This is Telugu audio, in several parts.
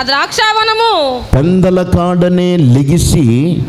ద్రాక్షావనము పెందల కాడనే లెగిసి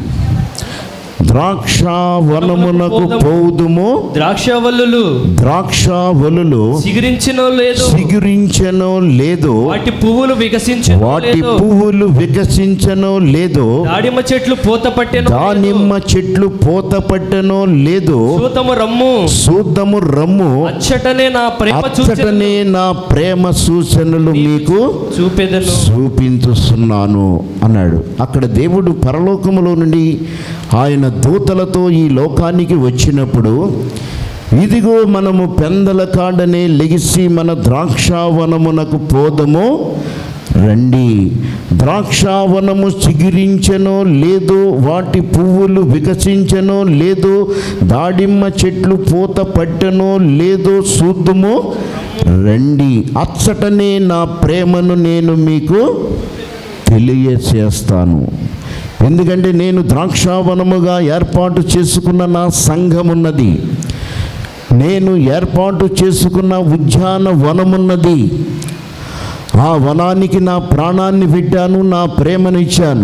ద్రాక్ష వనమునకు పోదుము ద్రాక్షవల్లులు ద్రాక్ష వలులు చిగురించినో లేదో సిగురించనో లేదో వాటి పువ్వులు వికసించనో వాటి లేదో పువ్వులు వికసించనో లేదో దాడిమ చెట్లు పూత పట్టెనో దానిమ్మ చెట్లు పూత పట్టనో లేదో సూతము రమ్ము చూద్దాము రమ్ము అచ్చటనే నా ప్రేమ చూచెదను అచ్చటనే నా ప్రేమ సూచనలు మీకు చూపెదను చూపించుస్తున్నాను అన్నాడు అక్కడ దేవుడు పరలోకములో నుండి ఆయన దూతలతో ఈ లోకానికి వచ్చినప్పుడు ఇదిగో మనము పెందల కాడనే లెగిసి మన ద్రాక్షావనమునకు పోదము రండి ద్రాక్షావనము చిగురించనో లేదో వాటి పువ్వులు వికసించనో లేదో దాడిమ్మ చెట్లు పూత పట్టనో లేదో చూద్దుము రండి అచ్చటనే నా ప్రేమను నేను మీకు తెలియచేస్తాను ఎందుకంటే నేను ద్రాక్షావనముగా ఏర్పాటు చేసుకున్న నా సంఘం ఉన్నది నేను ఏర్పాటు చేసుకున్న ఉద్యాన వనమున్నది ఆ వనానికి నా ప్రాణాన్ని పెట్టాను నా ప్రేమను ఇచ్చాను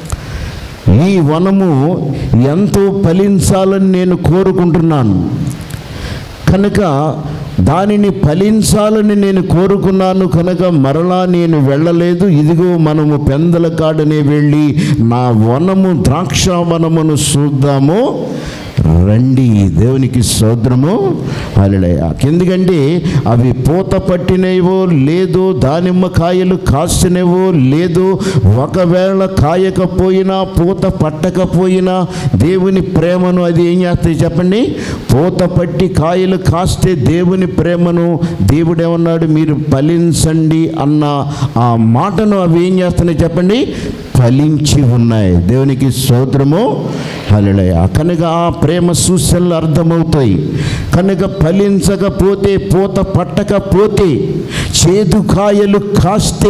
ఈ వనము ఎంతో ఫలించాలని నేను కోరుకుంటున్నాను కనుక దానిని ఫలించాలని నేను కోరుకున్నాను కనుక మరలా నేను వెళ్ళలేదు ఇదిగో మనము పెందల కాడనే వెళ్ళి నా వనము ద్రాక్ష వనమును చూద్దాము రండి దేవునికి సోద్రము అలడయ ఎందుకంటే అవి పూత పట్టినవో లేదో దానిమ్మ కాయలు కాసినవో లేదో ఒకవేళ కాయకపోయినా పూత పట్టకపోయినా దేవుని ప్రేమను అది ఏం చేస్తాయి చెప్పండి పూత పట్టి కాయలు కాస్తే దేవుని ప్రేమను దేవుడేమన్నాడు మీరు ఫలించండి అన్న ఆ మాటను అవి ఏం చేస్తున్నాయి చెప్పండి ఫలించి ఉన్నాయి దేవునికి స్తోత్రము హల్లెలూయ కనుక ఆ ప్రేమ సూచనలు అర్థమవుతాయి కనుక ఫలించకపోతే పూత పట్టకపోతే చేదు కాయలు కాస్తే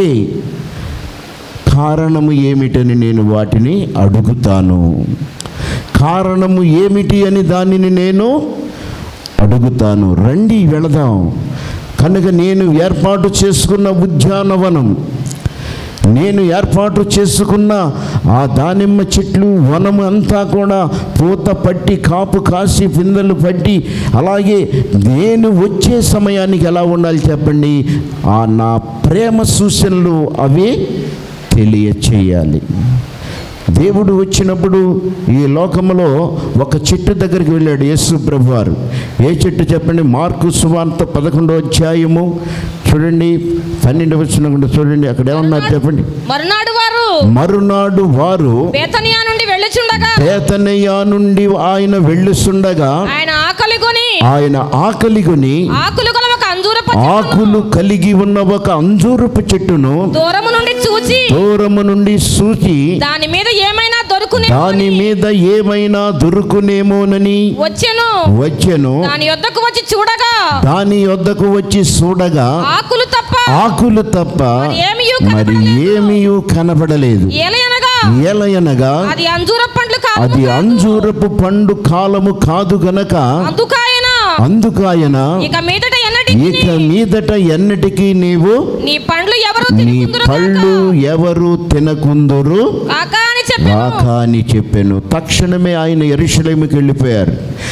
కారణము ఏమిటని నేను వాటిని అడుగుతాను కారణము ఏమిటి అని దానిని నేను అడుగుతాను రండి వెళదాం కనుక నేను ఏర్పాటు చేసుకున్న ఉద్యానవనం నేను ఏర్పాటు చేసుకున్న ఆ దానిమ్మ చెట్లు వనం అంతా కూడా పూత పట్టి కాపు కాసి పిందెలు పట్టి అలాగే నేను వచ్చే సమయానికి ఎలా ఉండాలి చెప్పండి ఆ నా ప్రేమ సూచనలు అవి తెలియచేయాలి దేవుడు వచ్చినప్పుడు ఈ లోకంలో ఒక చెట్టు దగ్గరికి వెళ్ళాడు యేసు ప్రభు వారు ఏ చెట్టు చెప్పండి మార్కు సువార్త పదకొండో అధ్యాయము చూడండి పన్నెండు వచ్చిన చూడండి అక్కడ ఏమన్నారు చెప్పండి మరునాడు వారు మరునాడు వారు బేతనియా నుండి వెళ్ళుచుండగా పేతనయ్య నుండి ఆయన వెళ్ళుస్తుండగా ఆయన ఆకలి కొని ఆయన ఆకలిగొని ఆకులు గల ఒక అంజూరపు ఆకులు కలిగి ఉన్న ఒక అంజూరపు చెట్టును దూరము నుండి చూచి దూరము నుండి సూచి దాని మీద ఏమైనా దొరుకునే దాని మీద ఏమైనా దొరుకునేమోనని వచ్చెను వచ్చెను దాని యొద్దకు వచ్చి చూడగా దాని వద్దకు వచ్చి చూడగా ఆకులు తప్ప ఆకులు తప్ప మరి ఏమియూ మరి ఏమీ కనబడలేదు ఏలయనగా ఏలయనగా అది అంజూర పండ్లు కాదు అది అంజూరపు పండు కాలము కాదు గనక అందుకాయన అందుకాయన ఇక మీదట ఎన్నటి ఇక మీదట ఎన్నటికీ నీవు నీ పండ్లు ఎవరు నీ తినుకుందురు పళ్ళు ఎవరు తినకుందురు కాక అని చెప్పాను రాక అని చెప్పాను తక్షణమే ఆయన ఎరుషలేమికి వెళ్ళిపోయారు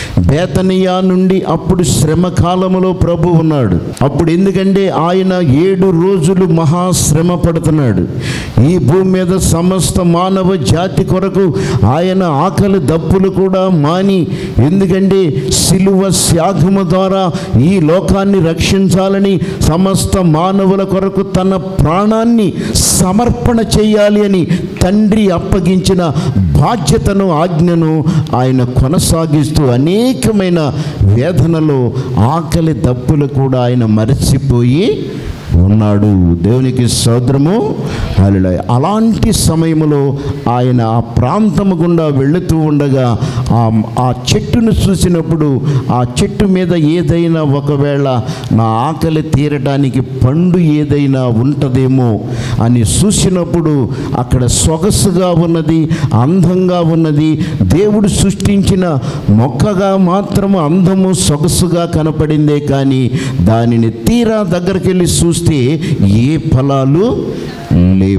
బేతనియా నుండి అప్పుడు శ్రమ కాలములో ప్రభు ఉన్నాడు అప్పుడు ఎందుకంటే ఆయన ఏడు రోజులు మహాశ్రమ పడుతున్నాడు ఈ భూమి మీద సమస్త మానవ జాతి కొరకు ఆయన ఆకలి దప్పులు కూడా మాని ఎందుకంటే సిలువ త్యాగము ద్వారా ఈ లోకాన్ని రక్షించాలని సమస్త మానవుల కొరకు తన ప్రాణాన్ని సమర్పణ చేయాలి అని తండ్రి అప్పగించిన బాధ్యతను ఆజ్ఞను ఆయన కొనసాగిస్తూ అనేకమైన వేదనలో ఆకలి దప్పులు కూడా ఆయన మరచిపోయి ఉన్నాడు దేవునికి సోదరము హల్లెలూయా అలాంటి సమయంలో ఆయన ఆ ప్రాంతము గుండా వెళుతూ ఉండగా ఆ ఆ చెట్టును చూసినప్పుడు ఆ చెట్టు మీద ఏదైనా ఒకవేళ నా ఆకలి తీరడానికి పండు ఏదైనా ఉంటుందేమో అని చూసినప్పుడు అక్కడ సొగసుగా ఉన్నది అందంగా ఉన్నది దేవుడు సృష్టించిన మొక్కగా మాత్రము అందము సొగసుగా కనపడిందే కానీ దానిని తీరా దగ్గరికి వెళ్ళి చూస్తే ఏ ఫలాలు లేవు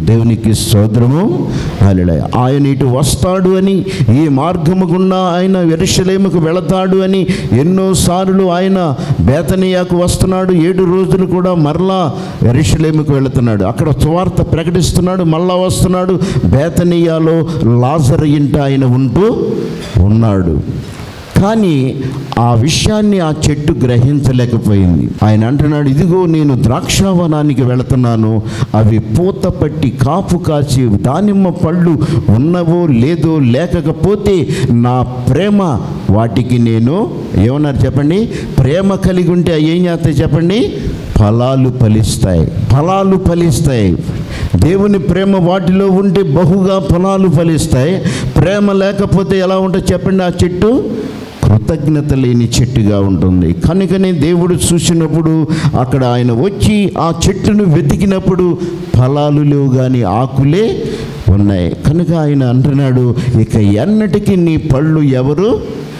దేవునికి స్తోత్రము హల్లెలూయా ఆయన ఇటు వస్తాడు అని ఈ మార్గము గుండా ఆయన ఎరుషలేముకు వెళతాడు అని ఎన్నోసార్లు ఆయన బేతనియాకు వస్తున్నాడు ఏడు రోజులు కూడా మరలా ఎరుషలేముకు వెళుతున్నాడు అక్కడ సువార్త ప్రకటిస్తున్నాడు మళ్ళా వస్తున్నాడు బేతనియాలో లాజర్ ఇంట ఆయన ఉంటూ ఉన్నాడు కానీ ఆ విషయాన్ని ఆ చెట్టు గ్రహించలేకపోయింది ఆయన అంటున్నాడు ఇదిగో నేను ద్రాక్షావనానికి వెళుతున్నాను అవి పూత పట్టి కాపు కాచి దానిమ్మ పళ్ళు ఉన్నవో లేదో లేకపోతే నా ప్రేమ వాటికి నేను ఏమన్నారు చెప్పండి ప్రేమ కలిగి ఉంటే అవి ఏం చేస్తాయి చెప్పండి ఫలాలు ఫలిస్తాయి ఫలాలు ఫలిస్తాయి దేవుని ప్రేమ వాటిలో ఉంటే బహుగా ఫలాలు ఫలిస్తాయి ప్రేమ లేకపోతే ఎలా ఉంటుంది చెప్పండి ఆ చెట్టు కృతజ్ఞత లేని చెట్టుగా ఉంటుంది కనుకనే దేవుడు చూసినప్పుడు అక్కడ ఆయన వచ్చి ఆ చెట్టును వెతికినప్పుడు ఫలాలు లేవు కానీ ఆకులే ఉన్నాయి కనుక ఆయన అంటున్నాడు ఇక ఎన్నటికీ నీ పళ్ళు ఎవరు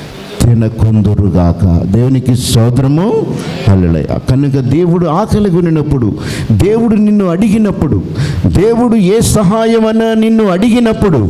తినకుందురుగాక దేవునికి సోదరము అల్లలయ్య కనుక దేవుడు ఆకలి కొనినప్పుడు దేవుడు నిన్ను అడిగినప్పుడు దేవుడు ఏ సహాయమన్నా నిన్ను అడిగినప్పుడు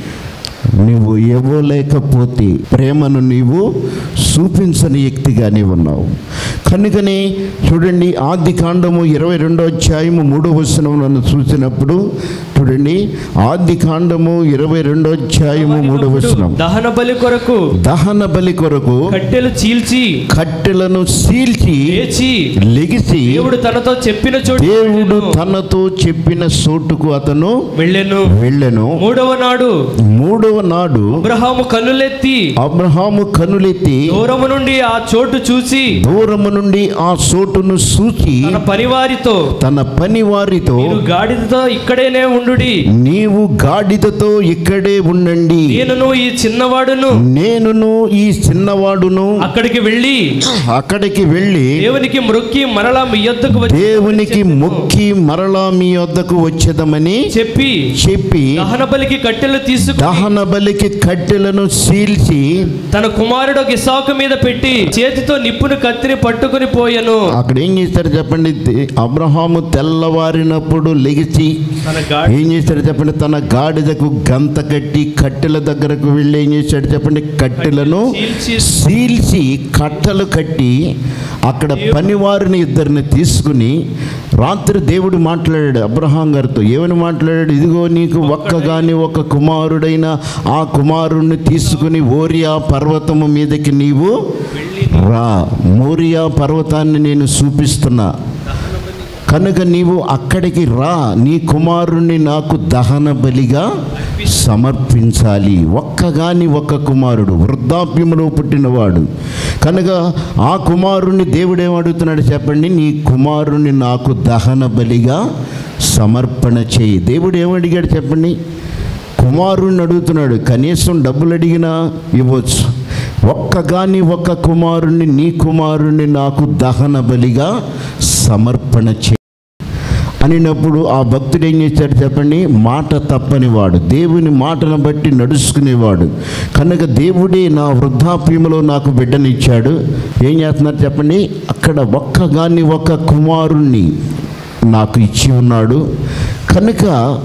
నువ్వు ఇవ్వలేకపోతే ప్రేమను నీవు చూపించని వ్యక్తిగానే ఉన్నావు కనుకనే చూడండి ఆది కాండము ఇరవై రెండో అధ్యాయము మూడో వచనం నన్ను చూసినప్పుడు చూడండి ఆది కాండము ఇరవై రెండో అధ్యాయము మూడో వచనం దహన బలి కొరకు దహన బలి కొరకు కట్టెలు చీల్చి కట్టెలను సీల్చి లేచి లెగిసి దేవుడు తనతో చెప్పిన చోటు దేవుడు తనతో చెప్పిన చోటుకు అతను వెళ్ళెను వెళ్ళెను మూడవ నాడు మూడవ నాడు అబ్రహాము కన్నులెత్తి అబ్రహాము కనులెత్తి దూరము నుండి ఆ చోటు చూసి దూరము నుండి ఆ చోటును సూచి తన పరివారితో తన పని వారితో మీరు గాడిదతో ఇక్కడేనే ఉండుడి నీవు గాడిదతో ఇక్కడే ఉండండి నేనును ఈ చిన్నవాడును నేనును ఈ చిన్నవాడును అక్కడికి వెళ్ళి అక్కడికి వెళ్ళి దేవునికి మ్రొక్కి మరలా మీ యొద్దకు వచ్చి దేవునికి మొక్కి మరలా మీ వద్దకు వచ్చేదమని చెప్పి చెప్పి దహన బలికి కట్టెలు తీసుకు దహన బలికి కట్టెలను సీల్చి తన కుమారుడు ఒక ఇసాకు మీద పెట్టి చేతితో నిప్పును కత్తిని పట్టుకుని పోయెను అక్కడ ఏం చేస్తారు చెప్పండి దే- అబ్రహాము తెల్లవారినప్పుడు లెగిసి తన గాడి ఏం చేశాడు చెప్పండి తన గాడిదకు గంత కట్టి కట్టెల దగ్గరకు వెళ్ళి ఏం చేశాడు చెప్పండి కట్టెలను చీల్చి సీల్చి కట్టలు కట్టి అక్కడ పనివారిని ఇద్దరిని తీసుకుని రాత్రి దేవుడు మాట్లాడాడు అబ్రహాం గారితో ఏమని మాట్లాడాడు ఇదిగో నీకు ఒక్క గాని ఒక కుమారుడైన ఆ కుమారుణ్ణి తీసుకుని ఓరియా పర్వతము మీదకి నీవు రా మోరియా పర్వతాన్ని నేను చూపిస్తున్నా కనుక నీవు అక్కడికి రా నీ కుమారుణ్ణి నాకు దహన బలిగా సమర్పించాలి ఒక్కగాని ఒక్క కుమారుడు వృద్ధాప్యములో పుట్టినవాడు కనుక ఆ కుమారుణ్ణి దేవుడు ఏమడుగుతున్నాడు చెప్పండి నీ కుమారుణ్ణి నాకు దహన బలిగా సమర్పణ చేయి దేవుడు ఏమడిగాడు చెప్పండి కుమారుణ్ణి అడుగుతున్నాడు కనీసం డబ్బులు అడిగినా ఇవ్వచ్చు ఒక్కగాని ఒక్క కుమారుణ్ణి నీ కుమారుణ్ణి నాకు దహన బలిగా సమర్పణ చే అనినప్పుడు ఆ భక్తుడు ఏం చేశాడు చెప్పండి మాట తప్పనివాడు దేవుని మాటను బట్టి నడుచుకునేవాడు కనుక దేవుడే నా వృద్ధాప్యంలో నాకు బిడ్డనిచ్చాడు ఏం చేస్తున్నారు చెప్పండి అక్కడ ఒక్కగాని ఒక్క కుమారుణ్ణి నాకు ఇచ్చి ఉన్నాడు కనుక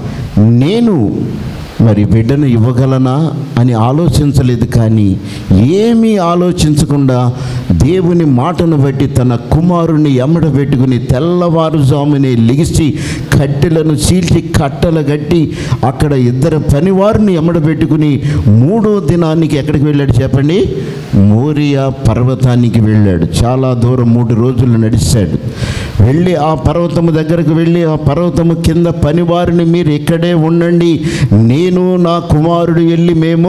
నేను మరి బిడ్డను ఇవ్వగలనా అని ఆలోచించలేదు కానీ ఏమీ ఆలోచించకుండా దేవుని మాటను బట్టి తన కుమారుని ఎమ్మడ పెట్టుకుని తెల్లవారుజామునే లిగిసి కట్టెలను చీల్చి కట్టలు కట్టి అక్కడ ఇద్దరు పనివారిని ఎమ్మడ పెట్టుకుని మూడో దినానికి ఎక్కడికి వెళ్ళాడు చెప్పండి మోరియా పర్వతానికి వెళ్ళాడు చాలా దూరం మూడు రోజులు నడిచాడు వెళ్ళి ఆ పర్వతము దగ్గరకు వెళ్ళి ఆ పర్వతము కింద పనివారిని మీరు ఇక్కడే ఉండండి నేను నా కుమారుడు వెళ్ళి మేము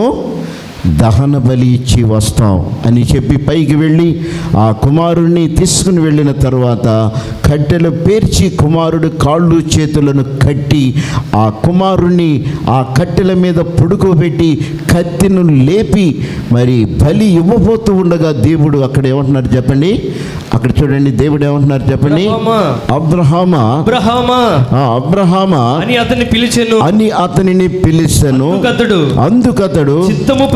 దహన బలి ఇచ్చి వస్తాం అని చెప్పి పైకి వెళ్ళి ఆ కుమారుణ్ణి తీసుకుని వెళ్ళిన తర్వాత కట్టెలు పేర్చి కుమారుడు కాళ్ళు చేతులను కట్టి ఆ కుమారుణ్ణి ఆ కట్టెల మీద పుడుకోబెట్టి కత్తిను లేపి మరి బలి ఇవ్వబోతూ ఉండగా దేవుడు అక్కడ ఏమంటున్నారు చెప్పండి అక్కడ చూడండి దేవుడు ఏమంటున్నారు చెప్పండి అబ్రహామా, అబ్రహామా అబ్రహామా ఆ అబ్రహామా అని అతన్ని పిలిచెను అని అతనిని పిలిచెను అందుకతడు అందుకతడు చిత్తము ప్రభు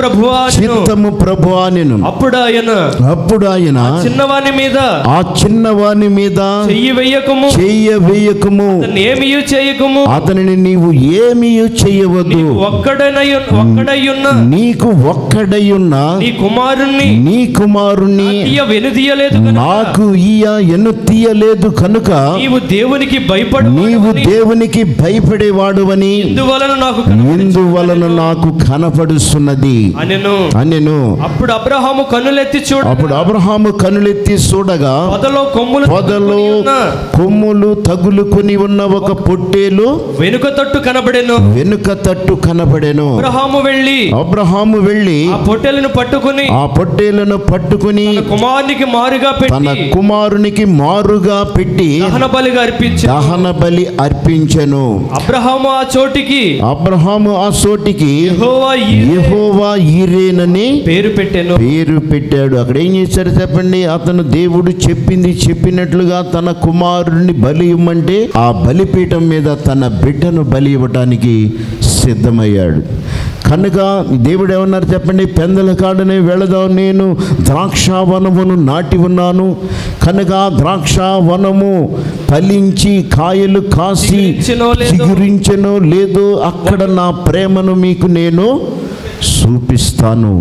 ప్రభు చిత్తము ప్రభు అనెను అప్పుడు ఆయన అప్పుడు ఆయన చిన్నవాని మీద ఆ చిన్నవాని మీద చెయ్యి వెయ్యకము చెయ్య వేయకము అతన్ని ఏమీ చేయకము అతనిని నీవు ఏమీ చేయవద్దు ఒక్కడనై ఒక్కడయ్యున్న నీకు ఒక్కడయ్యున్న నీ కుమారుణ్ణి నీ కుమారుణ్ణి తీయ వెనుదీయలేదు కనుక నాకు ఈయ ఎన్ను తీయలేదు కనుక నీవు దేవునికి భయపడు నీవు దేవునికి భయపడేవాడువని ఇందువలన నాకు ఇందువలన నాకు కనపడుస్తున్నది అనెను అనెను అప్పుడు అబ్రహాము కన్నులెత్తి చూడ అప్పుడు అబ్రహాము కనులెత్తి చూడగా పొదలో కొమ్ములు పొదలో తగులుకొని ఉన్న కొమ్ములు తగులుకొని ఉన్న ఒక పొట్టేలు వెనుక తట్టు కనబడెను వెనుక తట్టు కనబడెను అబ్రహాము వెళ్ళి అబ్రహాము వెళ్ళి ఆ పొట్టెలను పట్టుకుని ఆ పొట్టేలను పట్టుకుని కుమారునికి మారుగా తన పెట్టి కుమారునికి మారుగా పెట్టి దహన బలిగా అర్పించి దహన బలి అర్పించెను అబ్రహాము ఆ చోటికి అబ్రహాము ఆ సోటికి యెహోవా ఈ యెహోవా ఈరేనని పేరు పెట్టెను పేరు పెట్టాడు అక్కడ ఏం చేశారు చెప్పండి అతను దేవుడు చెప్పింది చెప్పినట్లుగా తన కుమారుడిని బలి ఇవ్వమంటే ఆ బలిపీఠం మీద తన బిడ్డను బలి ఇవ్వటానికి సిద్ధమయ్యాడు కనుక దేవుడు ఏమన్నారు చెప్పండి పెందల కాడనే వెళదాం నేను ద్రాక్ష వనమును నాటి ఉన్నాను కనుక ద్రాక్ష వనము ఫలించి కాయలు కాసి చిగురించెనో లేదో. చిగురించెనో లేదో అక్కడ నా ప్రేమను మీకు నేను చూపిస్తాను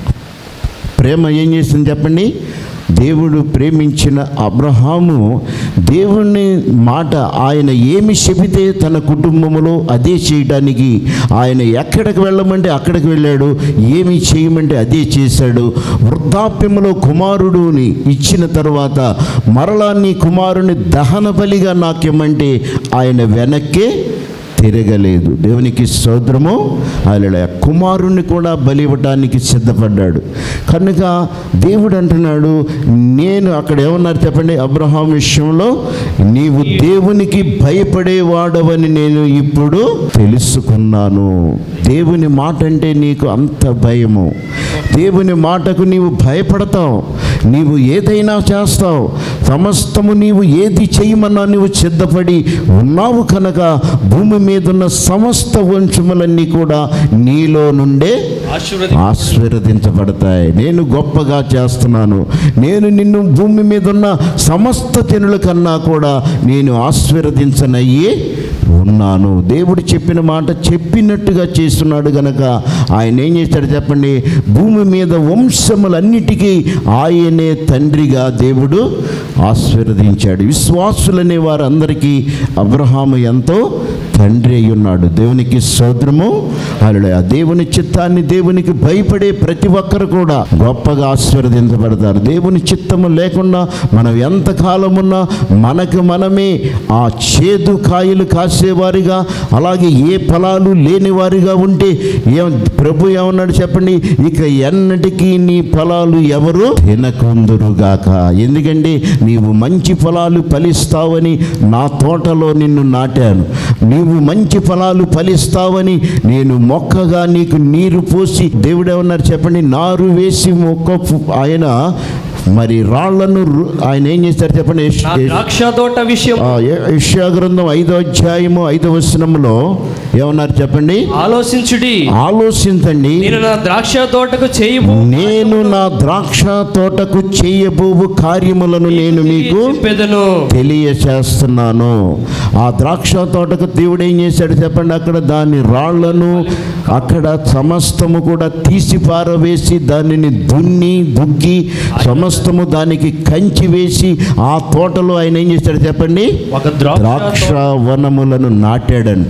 ప్రేమ ఏం చేసింది చెప్పండి దేవుడు ప్రేమించిన అబ్రహాము దేవుని మాట ఆయన ఏమి చెబితే తన కుటుంబంలో అదే చేయడానికి ఆయన ఎక్కడికి వెళ్ళమంటే అక్కడికి వెళ్ళాడు ఏమి చేయమంటే అదే చేశాడు వృద్ధాప్యంలో కుమారుడుని ఇచ్చిన తర్వాత మరలా నీ కుమారుని దహన బలిగా నాకేమంటే ఆయన వెనక్కే తిరగలేదు దేవునికి సోదరము ఆయన కుమారుణ్ణి కూడా బలి ఇవ్వటానికి సిద్ధపడ్డాడు కనుక దేవుడు అంటున్నాడు నేను అక్కడ ఏమన్నారు చెప్పండి అబ్రహాం విషయంలో నీవు దేవునికి భయపడేవాడవని నేను ఇప్పుడు తెలుసుకున్నాను దేవుని మాట అంటే నీకు అంత భయము దేవుని మాటకు నీవు భయపడతావు నీవు ఏదైనా చేస్తావు సమస్తము నీవు ఏది చేయమన్నా నీవు సిద్ధపడి ఉన్నావు కనుక భూమి మీద ఉన్న సమస్త వంశములన్నీ కూడా నీలో నుండే ఆశీర్వది ఆశీర్వదించబడతాయి నేను గొప్పగా చేస్తున్నాను నేను నిన్ను భూమి మీద ఉన్న సమస్త జనుల కన్నా కూడా నేను ఆశీర్వదించనయ్యి ఉన్నాను దేవుడు చెప్పిన మాట చెప్పినట్టుగా చేస్తున్నాడు గనక ఆయన ఏం చేశాడు చెప్పండి భూమి మీద వంశములన్నిటికీ ఆయనే తండ్రిగా దేవుడు ఆశీర్వదించాడు విశ్వాసులనే వారందరికీ అబ్రహాము ఎంతో తండ్రి అయి ఉన్నాడు దేవునికి సోదరము అలా దేవుని చిత్తాన్ని దేవునికి భయపడే ప్రతి ఒక్కరు కూడా గొప్పగా ఆశీర్వదించబడతారు దేవుని చిత్తము లేకుండా మనం ఎంత కాలమున్నా మనకు మనమే ఆ చేదు కాయలు కాసేవారిగా అలాగే ఏ ఫలాలు లేని వారిగా ఉంటే ఏం ప్రభు ఏమన్నాడు చెప్పండి ఇక ఎన్నటికీ నీ ఫలాలు ఎవరు తినకుందురుగాక ఎందుకంటే నీవు మంచి ఫలాలు ఫలిస్తావని నా తోటలో నిన్ను నాటాను నీవు మంచి ఫలాలు ఫలిస్తావని నేను మొక్కగా నీకు నీరు పోసి దేవుడు ఏమన్నారు చెప్పండి నారు వేసి మొక్క పు- ఆయన మరి రాళ్లను రు- ఆయన ఏం చేశారు చెప్పండి యెష్- నా ద్రాక్ష తోట విషయం ఆ, యె- యెషయా గ్రంథం ఐదో అధ్యాయము ఐదో వచనంలో ఏమన్నారు చెప్పండి ఆలోచించుడి ఆలోచించండి నేను నా ద్రాక్ష తోటకు చేయబో నేను నా ద్రాక్ష తోటకు చేయబోవు కార్యములను నేను మీకు చెప్పెదను తెలియచేస్తున్నాను ఆ ద్రాక్ష తోటకు దేవుడు ఏం చేశాడు చెప్పండి అక్కడ దాని రాళ్లను అక్కడ సమస్తము కూడా తీసి పారవేసి దానిని దున్ని దుగ్గి సమస్తము దానికి కంచి వేసి ఆ తోటలో ఆయన ఏం చేశాడు చెప్పండి ఒక ద్రాక్ష ద్రాక్ష వనములను నాటాడంట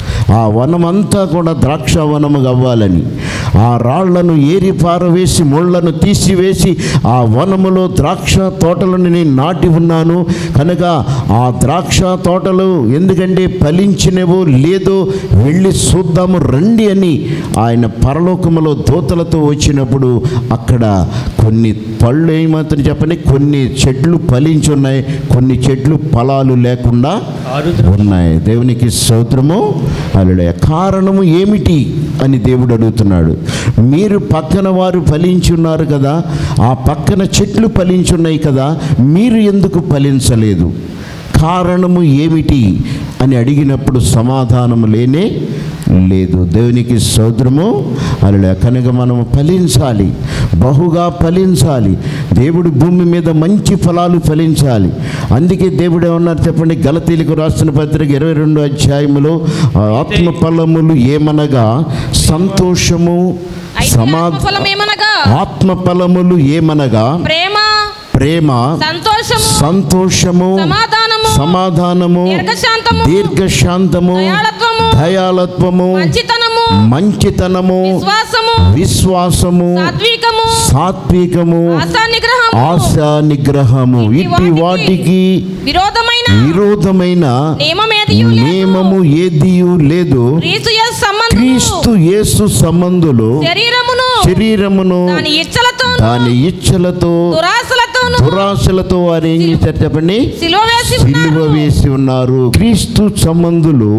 ఆ వనమంతా కూడా ద్రాక్ష వనము అవ్వాలని ఆ రాళ్లను ఏరి పారవేసి ముళ్ళను తీసివేసి ఆ వనములో ద్రాక్ష తోటలను నేను నాటి ఉన్నాను కనుక ఆ ద్రాక్ష తోటలు ఎందుకంటే ఫలించినవో లేదో వెళ్ళి చూద్దాము రండి అని ఆయన పరలోకములో దూతలతో వచ్చినప్పుడు అక్కడ కొన్ని పళ్ళు ఏమాత్రం చెప్పండి కొన్ని చెట్లు ఫలించి ఉన్నాయి కొన్ని చెట్లు ఫలాలు లేకుండా ఆరు ఉన్నాయి దేవునికి స్తోత్రము అల్లుడే కారణము ఏమిటి అని దేవుడు అడుగుతున్నాడు మీరు పక్కన వారు ఫలించి ఉన్నారు కదా ఆ పక్కన చెట్లు ఫలించి ఉన్నాయి కదా మీరు ఎందుకు ఫలించలేదు కారణము ఏమిటి అని అడిగినప్పుడు సమాధానం లేనే లేదు దేవునికి సోదరము అలా కనుక మనము ఫలించాలి బహుగా ఫలించాలి దేవుడు భూమి మీద మంచి ఫలాలు ఫలించాలి అందుకే దేవుడు ఏమన్నారు చెప్పండి గలతీలకు రాసిన పత్రిక ఇరవై రెండు అధ్యాయములో ఆ ఆత్మ ఫలములు ఏమనగా సంతోషము అయితే సమా ఆత్మఫలమేమనగా ఆత్మ ఫలములు ఏమనగా ప్రేమ ప్రేమ సంతోషము సంతోషము సమాధానము సమాధానము దీర్ఘశాంతము దీర్ఘశాంతము దయాళత్వము దయాలత్వము మంచితనము మంచితనము విశ్వాసము విశ్వాసము సాత్వికము సాత్వికము ఆశా నిగ్రహము ఆశా నిగ్రహము ఇట్టి వాటికి విరోధమైన విరోధమైన నియమమేదియు లేదు. నియమము ఏదియు లేదు క్రీస్తు యేసు సంబంధము క్రీస్తు యేసు సంబంధులు శరీరమును శరీరమును దాని ఇచ్చలతోను దాని ఇచ్చలతో దురాశలతోను దురాశలతో వారు ఏం చేశారు చెప్పండి సిలువ వేసి సిలువ ఉన్నారు. వేసి ఉన్నారు క్రీస్తు సంబంధులు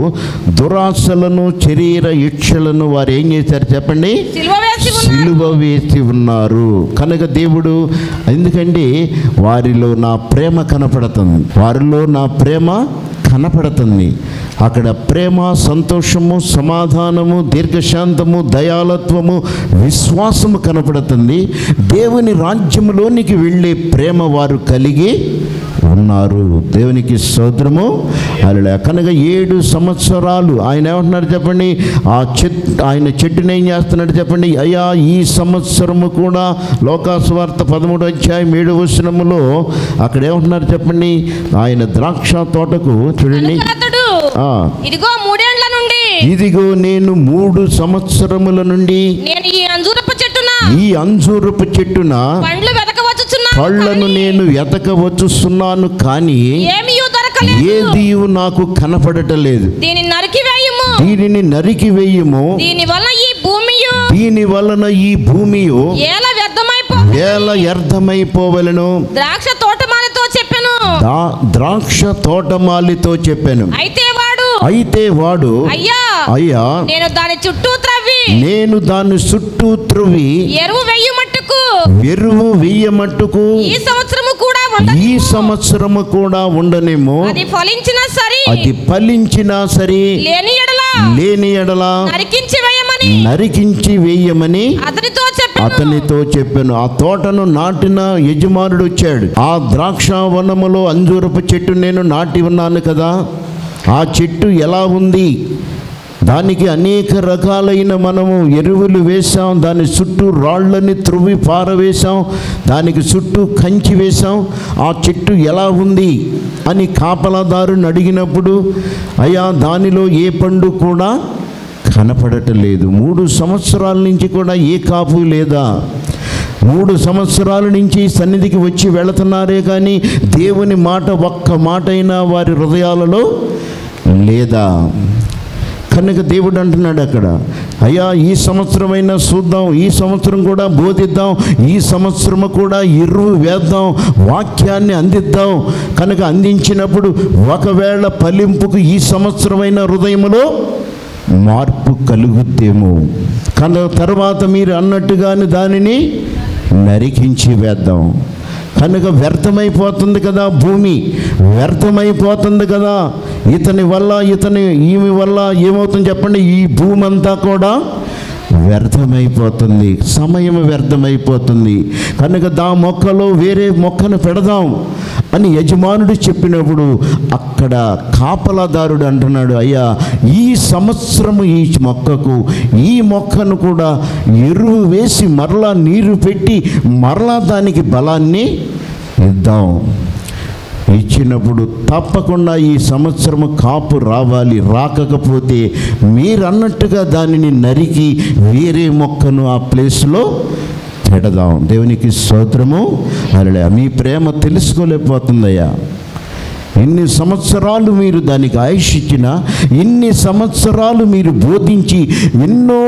దురాశలను శరీర ఇచ్చలను వారు ఏం చేశారు చెప్పండి సిలువ వేసి ఉన్నారు. సిలువ వేసి ఉన్నారు కనుక దేవుడు ఎందుకంటే వారిలో నా ప్రేమ కనపడుతుంది వారిలో నా ప్రేమ కనపడుతుంది అక్కడ ప్రేమ సంతోషము సమాధానము దీర్ఘశాంతము దయాలత్వము విశ్వాసము కనపడుతుంది దేవుని రాజ్యములోనికి వెళ్ళే ప్రేమ వారు కలిగి ఉన్నారు దేవునికి స్తోత్రము అలా కనుక ఏడు సంవత్సరాలు ఆయన ఏమంటున్నారు చెప్పండి ఆ చెట్ ఆయన చెట్టుని ఏం చేస్తున్నాడు చెప్పండి అయ్యా ఈ సంవత్సరము కూడా లోకాసువార్త పదమూడు అధ్యాయం ఏడు వచనములో అక్కడ ఏమంటున్నారు చెప్పండి ఆయన ద్రాక్ష తోటకు చూడండి కనుక అతడు ఆ, ఇదిగో మూడేండ్ల నుండి ఇదిగో నేను మూడు సంవత్సరముల నుండి నేను ఈ అంజూరపు చెట్టున ఈ అంజూరపు చెట్టున పండ్లు వెతకవచ్చుచున్నాను పళ్ళను నేను ఎతకవచ్చుస్తున్నాను కానీ ఏమీ దొరకలేదు ఏది నాకు కనపడటలేదు దీని నరికివేయుము దీనిని నరికి వేయము దీని వల్ల ఈ భూమియు దీని వలన ఈ భూమి ఏల వ్యర్థమైపో వేల వ్యర్థమైపోవలను ద్రాక్ష తోటమాలితో చెప్పెను దా ద్రాక్ష తోటమాలితో చెప్పాను అయితే వాడు అయితే వాడు అయ్యా అయ్యా నేను దాని చుట్టూ త్రవ్వి నేను దాన్ని చుట్టూ త్రువి ఎరువు వెయ్యి మట్టుకు ఎరువు వెయ్యమట్టుకు ఈ సంవత్సరము కూడా ఉండ ఈ సంవత్సరము కూడా ఉండనేమో అది ఫలించిన సరి అది ఫలించినా సరే లేని ఎడల లేని ఎడల నరికించి వేయమని నరికించి వేయమని అతనితో చెప్పెను అతనితో చెప్పాను ఆ తోటను నాటిన యజమానుడు వచ్చాడు ఆ ద్రాక్ష వనములో అంజూరపు చెట్టు నేను నాటి ఉన్నాను కదా ఆ చెట్టు ఎలా ఉంది దానికి అనేక రకాలైన మనము ఎరువులు వేసాం దాని చుట్టూ రాళ్ళని త్రువ్వి పారవేశాం దానికి చుట్టూ కంచి వేశాం ఆ చెట్టు ఎలా ఉంది అని కాపలాదారుని అడిగినప్పుడు అయ్యా దానిలో ఏ పండు కూడా కనపడటలేదు మూడు సంవత్సరాల నుంచి కూడా ఏ కాపు లేదా మూడు సంవత్సరాల నుంచి సన్నిధికి వచ్చి వెళుతున్నారే కానీ దేవుని మాట ఒక్క మాట అయినా వారి హృదయాలలో లేదా కనుక దేవుడు అంటున్నాడు అక్కడ అయ్యా ఈ సంవత్సరమైనా చూద్దాం ఈ సంవత్సరం కూడా బోధిద్దాం ఈ సంవత్సరము కూడా ఎరువు వేద్దాం వాక్యాన్ని అందిద్దాం కనుక అందించినప్పుడు ఒకవేళ ఫలింపుకు ఈ సంవత్సరమైన హృదయములో మార్పు కలుగుతేమో కనుక తర్వాత మీరు అన్నట్టుగానే దానిని నరికించి వేద్దాం కనుక వ్యర్థమైపోతుంది కదా భూమి వ్యర్థమైపోతుంది కదా ఇతని వల్ల ఇతని ఈమె వల్ల ఏమవుతుంది చెప్పండి ఈ భూమి అంతా కూడా వ్యర్థమైపోతుంది సమయం వ్యర్థమైపోతుంది కనుక దా మొక్కలో వేరే మొక్కను పెడదాం అని యజమానుడు చెప్పినప్పుడు అక్కడ కాపలాదారుడు అంటున్నాడు అయ్యా ఈ సంవత్సరము ఈ మొక్కకు ఈ మొక్కను కూడా ఎరువు వేసి మరలా నీరు పెట్టి మరలా దానికి బలాన్ని ఇద్దాం ఇచ్చినప్పుడు తప్పకుండా ఈ సంవత్సరము కాపు రావాలి రాకపోతే మీరు అన్నట్టుగా దానిని నరికి వేరే మొక్కను ఆ ప్లేస్లో పెడదాం దేవునికి స్తోత్రము అలా మీ ప్రేమ తెలుసుకోలేకపోతుందయ్యా ఇన్ని సంవత్సరాలు మీరు దానికి ఆయుష్ ఇచ్చిన ఇన్ని సంవత్సరాలు మీరు బోధించి ఎన్నో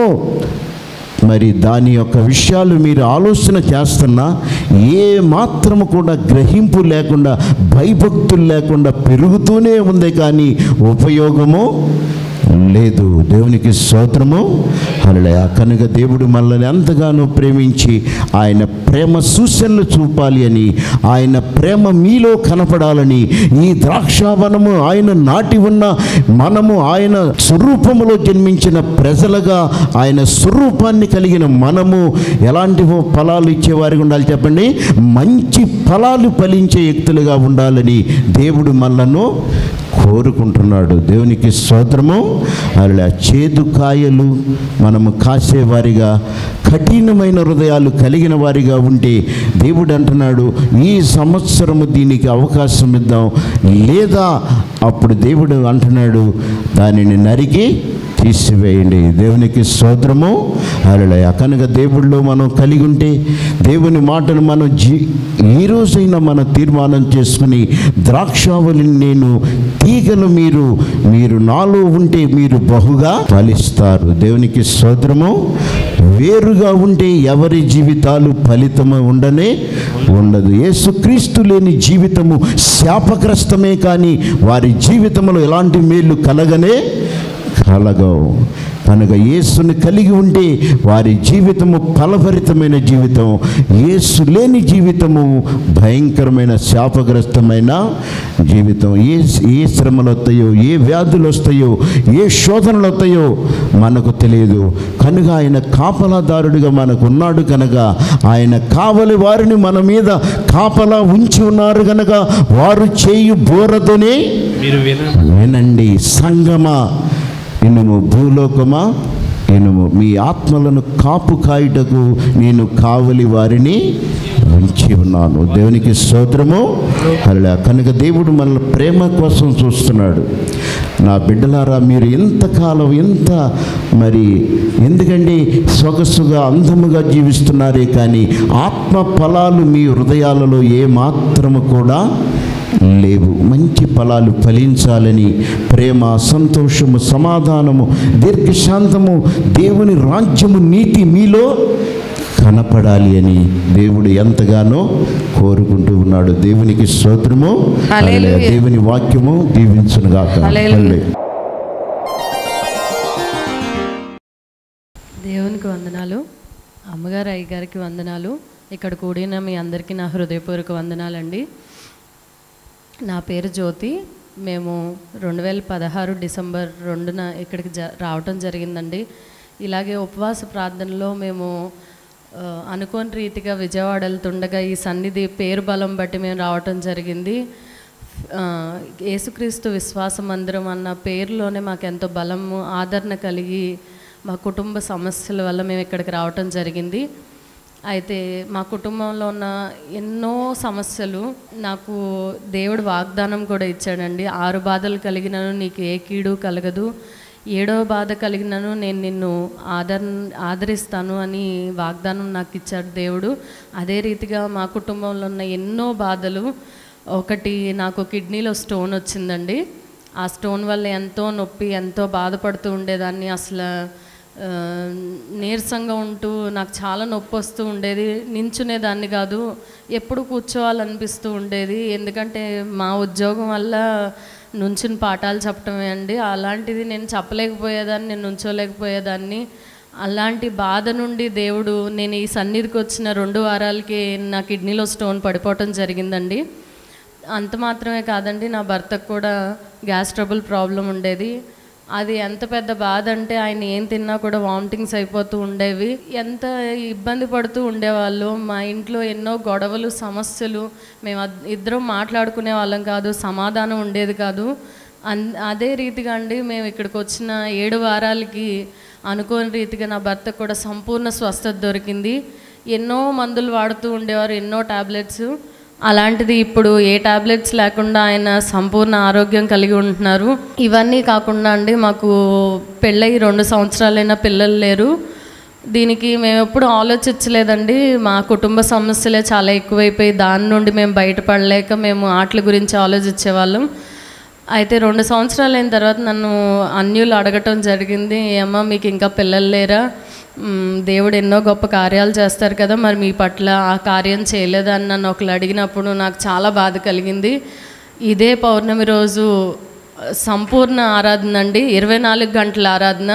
మరి దాని యొక్క విషయాలు మీరు ఆలోచన చేస్తున్నా ఏ మాత్రము కూడా గ్రహింపు లేకుండా భయభక్తులు లేకుండా పెరుగుతూనే ఉంది కానీ ఉపయోగము లేదు దేవునికి స్తోత్రము హల్లెలూయా కనుక దేవుడు మనల్ని ఎంతగానో ప్రేమించి ఆయన ప్రేమ సూచనలు చూపాలి అని ఆయన ప్రేమ మీలో కనపడాలని ఈ ద్రాక్షావనము ఆయన నాటి ఉన్న మనము ఆయన స్వరూపములో జన్మించిన ప్రజలుగా ఆయన స్వరూపాన్ని కలిగిన మనము ఎలాంటి ఫలాలు ఇచ్చేవారిగా ఉండాలి చెప్పండి మంచి ఫలాలు ఫలించే వ్యక్తులుగా ఉండాలని దేవుడు మనలను కోరుకుంటున్నాడు దేవునికి స్తోత్రము అలా చేదు కాయలు మనము కాసేవారిగా కఠినమైన హృదయాలు కలిగిన వారిగా ఉంటే దేవుడు అంటున్నాడు ఈ సంవత్సరము దీనికి అవకాశం ఇద్దాం లేదా అప్పుడు దేవుడు అంటున్నాడు దానిని నరికి తీసివేయండి దేవునికి స్తోత్రము అలలయ కనుక దేవుడిలో మనం కలిగి ఉంటే దేవుని మాటను మనం జీ ఈ రోజైనా మనం తీర్మానం చేసుకుని ద్రాక్షావళిని నేను తీగలు మీరు మీరు నాలో ఉంటే మీరు బహుగా ఫలిస్తారు దేవునికి స్తోత్రము వేరుగా ఉంటే ఎవరి జీవితాలు ఫలితము ఉండనే ఉండదు యేసుక్రీస్తు లేని జీవితము శాపగ్రస్తమే కానీ వారి జీవితంలో ఎలాంటి మేలు కలగనే కలగవు కనుక యేసుని కలిగి ఉంటే వారి జీవితము ఫలభరితమైన జీవితం యేసు లేని జీవితము భయంకరమైన శాపగ్రస్తమైన జీవితం ఏ ఏ శ్రమలు వస్తాయో ఏ వ్యాధులు వస్తాయో ఏ శోధనలు వస్తాయో మనకు తెలియదు కనుక ఆయన కాపలాదారుడిగా మనకు ఉన్నాడు కనుక ఆయన కావలి వారిని మన మీద కాపలా ఉంచి ఉన్నారు కనుక వారు చేయు బోరతోనే మీరు వినండి వినండి సంగమా ఇనుము భూలోకమా ఇనుము మీ ఆత్మలను కాపు కాయుటకు నేను కావలి వారిని ఉంచి ఉన్నాను దేవునికి స్తోత్రము అలా కనుక దేవుడు మన ప్రేమ కోసం చూస్తున్నాడు నా బిడ్డలారా మీరు ఎంతకాలం ఎంత మరి ఎందుకంటే సొగసుగా అందముగా జీవిస్తున్నారే కానీ ఆత్మ ఫలాలు మీ హృదయాలలో ఏ మాత్రము కూడా లేవు మంచి ఫలాలు ఫలించాలని ప్రేమ సంతోషము సమాధానము దీర్ఘశాంతము దేవుని రాజ్యము నీతి మీలో కనపడాలి అని దేవుడు ఎంతగానో కోరుకుంటూ ఉన్నాడు దేవునికి స్తోత్రము హల్లెలూయా. దేవుని వాక్యము దీవించునుగాక హల్లెలూయా. హల్లెలూయా. దేవునికి వందనాలు అమ్మగారు అయ్యగారికి వందనాలు ఇక్కడ కూడిన మీ అందరికీ నా హృదయపూర్వక వందనాలండి నా పేరు జ్యోతి మేము రెండు వేల పదహారు డిసెంబర్ రెండున ఇక్కడికి జ రావటం జరిగిందండి ఇలాగే ఉపవాస ప్రార్థనలో మేము ఆ, అనుకోని రీతిగా విజయవాడ వెళ్తుండగా ఈ సన్నిధి పేరు బలం బట్టి మేము రావటం జరిగింది ఆ, యేసుక్రీస్తు విశ్వాస మందిరం అన్న పేరులోనే మాకు ఎంతో బలము ఆదరణ కలిగి మా కుటుంబ సమస్యల వల్ల మేము ఇక్కడికి రావటం జరిగింది అయితే మా కుటుంబంలో ఉన్న ఎన్నో సమస్యలు నాకు దేవుడు వాగ్దానం కూడా ఇచ్చాడండి ఆరు బాధలు కలిగినను నీకు ఏ కీడు కలగదు ఏడవ బాధ కలిగినను నేను నిన్ను ఆదర ఆదరిస్తాను అని వాగ్దానం నాకు ఇచ్చాడు దేవుడు అదే రీతిగా మా కుటుంబంలో ఉన్న ఎన్నో బాధలు ఒకటి నాకు కిడ్నీలో స్టోన్ వచ్చిందండి ఆ స్టోన్ వల్ల ఎంతో నొప్పి ఎంతో బాధపడుతూ ఉండేదాన్ని అసలు ఆ, నీరసంగా ఉంటూ నాకు చాలా నొప్పి వస్తూ ఉండేది నించునేదాన్ని కాదు ఎప్పుడు కూర్చోవాలనిపిస్తూ ఉండేది ఎందుకంటే మా ఉద్యోగం వల్ల నుంచుని పాఠాలు చెప్పటమే అండి అలాంటిది నేను చెప్పలేకపోయేదాన్ని నేను నుంచోలేకపోయేదాన్ని అలాంటి బాధ నుండి దేవుడు నేను ఈ సన్నిధికి వచ్చిన రెండు వారాలకి నా కిడ్నీలో స్టోన్ పడిపోవటం జరిగిందండి అంత మాత్రమే కాదండి నా భర్తకు కూడా గ్యాస్ ట్రబుల్ ప్రాబ్లం ఉండేది అది ఎంత పెద్ద బాధ అంటే ఆయన ఏం తిన్నా కూడా వామిటింగ్స్ అయిపోతూ ఉండేవి ఎంత ఇబ్బంది పడుతూ ఉండేవాళ్ళు మా ఇంట్లో ఎన్నో గొడవలు సమస్యలు మేము అద్- ఇద్దరం మాట్లాడుకునే వాళ్ళం కాదు సమాధానం ఉండేది కాదు అన్ అదే రీతిగా అండి మేము ఇక్కడికి వచ్చిన ఏడు వారాలకి అనుకోని రీతిగా నా భర్తకు కూడా సంపూర్ణ స్వస్థత దొరికింది ఎన్నో మందులు వాడుతూ ఉండేవారు ఎన్నో టాబ్లెట్స్ అలాంటిది ఇప్పుడు ఏ టాబ్లెట్స్ లేకుండా ఆయన సంపూర్ణ ఆరోగ్యం కలిగి ఉంటున్నారు ఇవన్నీ కాకుండా అండి మాకు పెళ్ళయి రెండు సంవత్సరాలైన పిల్లలు లేరు దీనికి మేము ఎప్పుడు ఆలోచించలేదండి మా కుటుంబ సమస్యలే చాలా ఎక్కువైపోయి దాని నుండి మేము బయటపడలేక మేము ఆటల గురించి ఆలోచించేవాళ్ళం అయితే రెండు సంవత్సరాలు అయిన తర్వాత నన్ను అన్యులు అడగటం జరిగింది ఏమ్మా మీకు ఇంకా పిల్లలు లేరా మ్, దేవుడు ఎన్నో గొప్ప కార్యాలు చేస్తారు కదా మరి మీ పట్ల ఆ కార్యం చేయలేదా అని నన్ను ఒకళ్ళు అడిగినప్పుడు నాకు చాలా బాధ కలిగింది ఇదే పౌర్ణమి రోజు సంపూర్ణ ఆరాధన అండి ఇరవై నాలుగు గంటల ఆరాధన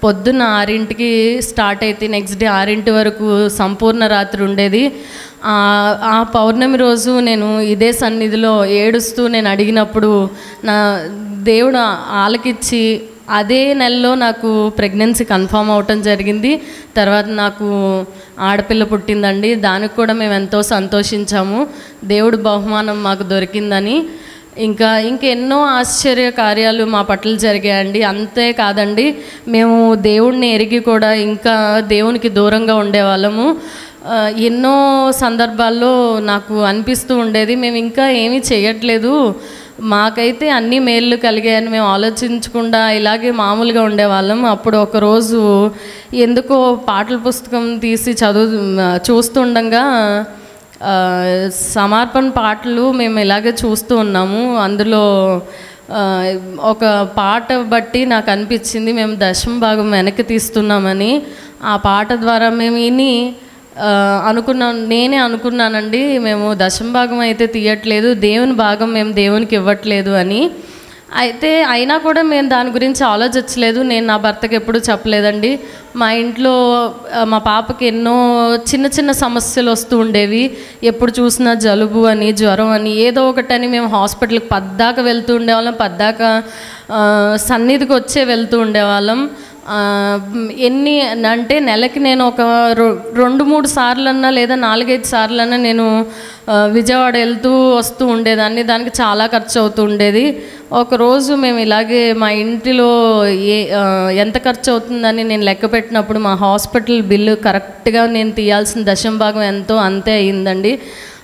పొద్దున్న ఆరింటికి స్టార్ట్ అయితే నెక్స్ట్ డే ఆరింటి వరకు సంపూర్ణ రాత్రి ఉండేది ఆ ఆ పౌర్ణమి రోజు నేను ఇదే సన్నిధిలో ఏడుస్తూ నేను అడిగినప్పుడు నా దేవుడు ఆలకిచ్చి అదే నెలలో నాకు ప్రెగ్నెన్సీ కన్ఫామ్ అవటం జరిగింది తర్వాత నాకు ఆడపిల్ల పుట్టిందండి దానికి కూడా మేము ఎంతో సంతోషించాము దేవుడు బహుమానం మాకు దొరికిందని ఇంకా ఇంకెన్నో ఆశ్చర్య కార్యాలు మా పట్ల జరిగాయండి అంతే కాదండి మేము దేవుణ్ణి ఎరిగి కూడా ఇంకా దేవునికి దూరంగా ఉండేవాళ్ళము ఆ, ఎన్నో సందర్భాల్లో నాకు అనిపిస్తూ ఉండేది మేము ఇంకా ఏమీ చేయట్లేదు మాకైతే అన్ని మేళ్ళు కలిగాయని మేము ఆలోచించకుండా ఇలాగే మామూలుగా ఉండేవాళ్ళం అప్పుడు ఒకరోజు ఎందుకో పాటల పుస్తకం తీసి చదువు చూస్తుండగా ఆ, సమర్పణ పాటలు మేము ఇలాగే చూస్తూ ఉన్నాము అందులో ఆ, ఒక పాట బట్టి నాకు అనిపించింది మేము దశమ భాగం వెనక్కి తీస్తున్నామని ఆ పాట ద్వారా మేము విని ఆ, అనుకున్నాం నేనే అనుకున్నానండి మేము దశమ భాగం అయితే తీయట్లేదు దేవుని భాగం మేము దేవునికి ఇవ్వట్లేదు అని అయితే అయినా కూడా మేము దాని గురించి ఆలోచించలేదు నేను నా భర్తకి ఎప్పుడు చెప్పలేదండి మా ఇంట్లో ఆ, మా పాపకి ఎన్నో చిన్న చిన్న సమస్యలు వస్తూ ఉండేవి ఎప్పుడు చూసినా జలుబు అని జ్వరం అని ఏదో ఒకటని మేము హాస్పిటల్కి పద్దాక వెళ్తూ ఉండేవాళ్ళం పద్దాక ఆ, సన్నిధికి వచ్చే వెళ్తూ ఉండేవాళ్ళం ఆ, ఎన్ని అంటే నెలకి నేను ఒక రొ- రెండు మూడు సార్లన్నా లేదా నాలుగైదు సార్లన్నా నేను ఆ, విజయవాడ వెళ్తూ వస్తూ ఉండేదాన్ని దానికి చాలా ఖర్చు అవుతూ ఉండేది ఒకరోజు మేము ఇలాగే మా ఇంటిలో ఏ ఆ, ఎంత ఖర్చు అవుతుందని నేను లెక్క పెట్టినప్పుడు మా హాస్పిటల్ బిల్లు కరెక్ట్గా నేను తీయాల్సిన దశం భాగం ఎంతో అంతే అయ్యిందండి